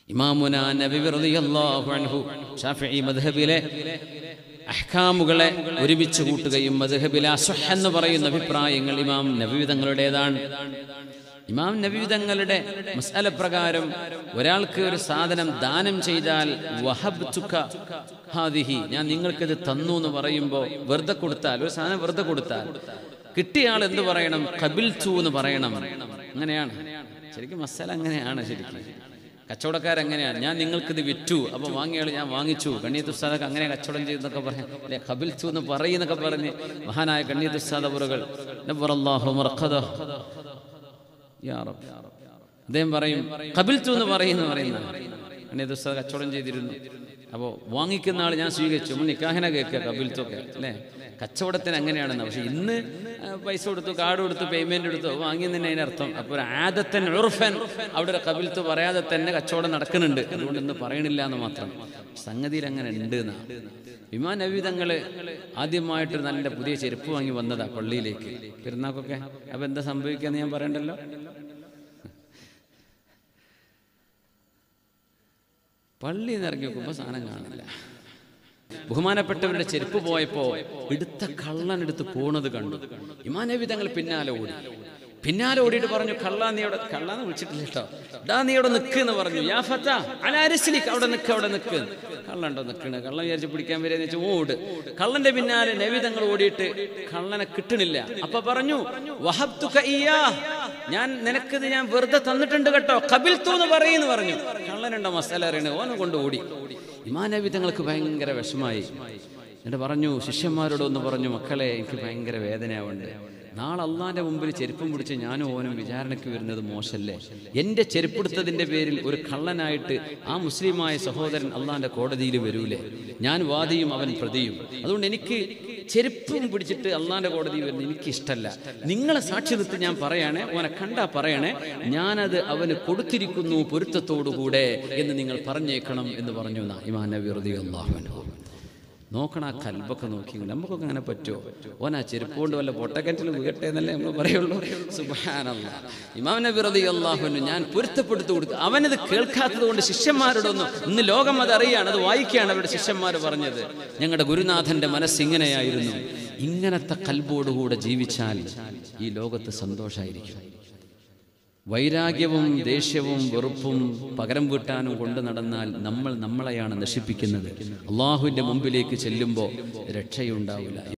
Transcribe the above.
ഇമാമുന നബി റളിയല്ലാഹു അൻഹു ഷാഫിഈ മദ്ഹബിലെ അഹ്കാമുകളെ ഒരുമിച്ച് കൂട്ടുകയും മദ്ഹബിലെ അസുഹ് എന്ന് പറയുന്ന അഭിപ്രായങ്ങൾ ഇമാം നബി തങ്ങളുടേതാണ് ഇമാം നബി തങ്ങളുടെ മസാല പ്രകാരം ഒരാൾക്ക് ഒരു സാധനം ദാനം ചെയ്താൽ വഹബ്തുക ഹാദിഹി ഞാൻ നിങ്ങൾക്കിത് തന്നു എന്ന് പറയുമ്പോൾ വെറുതെ കൊടുത്താൽ ഒരു സാധനം വെറുതെ കൊടുത്താൽ കിട്ടിയ ആൾ എന്ത് പറയണം കബിൽച്ചു എന്ന് പറയണം അങ്ങനെയാണ് ശരിക്കും മസാല അങ്ങനെയാണ് ശരിക്കും കച്ചവടക്കാരെങ്ങനെയാണ് ഞാൻ നിങ്ങൾക്കിത് വിറ്റു അപ്പൊ വാങ്ങിയാൾ ഞാൻ വാങ്ങിച്ചു കണ്ണീത്ത് ഉസ്താദൊക്കെ അങ്ങനെ കച്ചവടം ചെയ്തെന്നൊക്കെ പറയാം അല്ലെ കബിൽച്ചു എന്ന് പറയുന്നൊക്കെ പറഞ്ഞ് മഹാനായ കണ്ണീത്ത് ഉസ്താദ് അവറുകൾ നബ്ബറല്ലാഹു മർഖദഹു യാ റബ്ബ്. അദ്ദേഹം പറയും കബിൽത്തു എന്ന് പറയുന്നു പറയുന്ന എന്നെ ദിവസം കച്ചവടം ചെയ്തിരുന്നു അപ്പോൾ വാങ്ങിക്കുന്ന ആൾ ഞാൻ സ്വീകരിച്ചു നമ്മൾ നിക്കാഹിനെ കേൾക്കുക കബിൽത്തൊക്കെ അല്ലേ കച്ചവടത്തിന് അങ്ങനെയാണെന്ന് പക്ഷെ ഇന്ന് ആ, പൈസ കൊടുത്തു കാർഡ് കൊടുത്തു പേയ്മെന്റ് എടുത്തു വാങ്ങിയതിന് അതിനർത്ഥം അപ്പോൾ ഒരു ആദത്തൻ ഉറുഫൻ അവിടെ ഒരു കബിൽത്ത് പറയാതെ തന്നെ കച്ചവടം നടക്കുന്നുണ്ട് അതുകൊണ്ട് ഇന്ന് പറയണില്ല എന്ന് മാത്രം സംഗതിയിൽ അങ്ങനെ ഉണ്ട് എന്നാണ് വിമാന നവീതങ്ങള് ആദ്യമായിട്ടൊരു നല്ല പുതിയ ചെരുപ്പ് വാങ്ങി വന്നതാ പള്ളിയിലേക്ക് പെരുന്നാക്കൊക്കെ അപ്പൊ എന്താ സംഭവിക്കാന്ന് ഞാൻ പറയണ്ടല്ലോ പള്ളിയിൽ നിന്ന് ഇറങ്ങി നോക്കുമ്പോൾ സാധനം കാണില്ല ബഹുമാനപ്പെട്ടവരുടെ ചെരുപ്പ് പോയപ്പോ എടുത്ത കള്ളൻ എടുത്ത് പോണത് കണ്ടു ഇമാനവി തങ്ങൾ പിന്നാലെ ഓടി പിന്നാലെ ഓടിയിട്ട് പറഞ്ഞു കള്ള നീ അവിടെ കള്ളാന്ന് വിളിച്ചിട്ടില്ല കേട്ടോ ഡാ നീ അവിടെ നിക്ക് എന്ന് പറഞ്ഞു യാ ഫത്ത അലാരിസ്ലിക്ക് അവിടെ നിക്ക് അവിടെ നിക്ക് കള്ളണ്ടോ നിക്കണ് കള്ളൻ വിചാരിച്ച് പിടിക്കാൻ വരെയെന്ന് വെച്ചാൽ ഓട് കള്ളന്റെ പിന്നാലെ നബി തങ്ങൾ ഓടിയിട്ട് കള്ളനെ കിട്ടണില്ല അപ്പൊ പറഞ്ഞു വഹബ്തുക ഇയ്യാ ഞാൻ നിനക്കിത് ഞാൻ വെറുതെ തന്നിട്ടുണ്ട് കേട്ടോ കബിൽ എന്ന് പറയുന്നു പറഞ്ഞു കള്ളനുണ്ടോ മസാല അറിയണേ ഓനെ കൊണ്ട് ഓടി ഇമാനബി തങ്ങൾക്ക് ഭയങ്കര വിഷമായി എന്നിട്ട് പറഞ്ഞു ശിഷ്യന്മാരോട് ഒന്ന് പറഞ്ഞു മക്കളെ എനിക്ക് ഭയങ്കര വേദനയാവുണ്ട് നാളെ അള്ളാന്റെ മുമ്പിൽ ചെരുപ്പം പിടിച്ച് ഞാനും ഓനും വിചാരണയ്ക്ക് വരുന്നത് മോശല്ലേ എൻ്റെ ചെരുപ്പെടുത്തതിൻ്റെ പേരിൽ ഒരു കള്ളനായിട്ട് ആ മുസ്ലിമായ സഹോദരൻ അള്ളാന്റെ കോടതിയിൽ വരൂലേ ഞാൻ വാദിയും അവൻ പ്രതിയും അതുകൊണ്ട് എനിക്ക് ചെരുപ്പും പിടിച്ചിട്ട് അള്ളാന്റെ കോടതിയിൽ വരുന്നത് എനിക്ക് ഇഷ്ടമല്ല നിങ്ങളെ സാക്ഷി നിർത്തി ഞാൻ പറയണേ ഓനെ കണ്ടാ പറയണേ ഞാനത് അവന് കൊടുത്തിരിക്കുന്നു പൊരുത്തത്തോടുകൂടെ എന്ന് നിങ്ങൾ പറഞ്ഞേക്കണം എന്ന് പറഞ്ഞു എന്നാ ഇമാൻ നബി റളിയല്ലാഹു അൻഹു നോക്കണം ആ കൽബൊക്കെ നോക്കി നമുക്കൊക്കെ അങ്ങനെ പറ്റുമോ ഓൻ ആ ചെരുപ്പ് കൊണ്ട് വല്ല പൊട്ടക്കറ്റിൽ വീകട്ടെ എന്നല്ലേ നമ്മൾ പറയുള്ളൂ സുബാനല്ല ഇമാം നബി റതി അള്ളാഹുവിന് ഞാൻ പൊരുത്തപ്പെടുത്തു കൊടുത്തു അവനത് കേൾക്കാത്തത് കൊണ്ട് ശിഷ്യന്മാരോടൊന്നും ഇന്ന് ലോകം അത് അറിയാണ് അത് വായിക്കുകയാണ് അവരുടെ ശിഷ്യന്മാർ പറഞ്ഞത് ഞങ്ങളുടെ ഗുരുനാഥന്റെ മനസ്സ് ഇങ്ങനെയായിരുന്നു ഇങ്ങനത്തെ കൽബോടുകൂടെ ജീവിച്ചാൽ ഈ ലോകത്ത് സന്തോഷമായിരിക്കും വൈരാഗ്യവും ദേഷ്യവും വെറുപ്പും പകരം വീട്ടാനും കൊണ്ട് നടന്നാൽ നമ്മൾ നമ്മളെയാണ് നശിപ്പിക്കുന്നത് അള്ളാഹുവിന്റെ മുമ്പിലേക്ക് ചെല്ലുമ്പോൾ രക്ഷയുണ്ടാവില്ല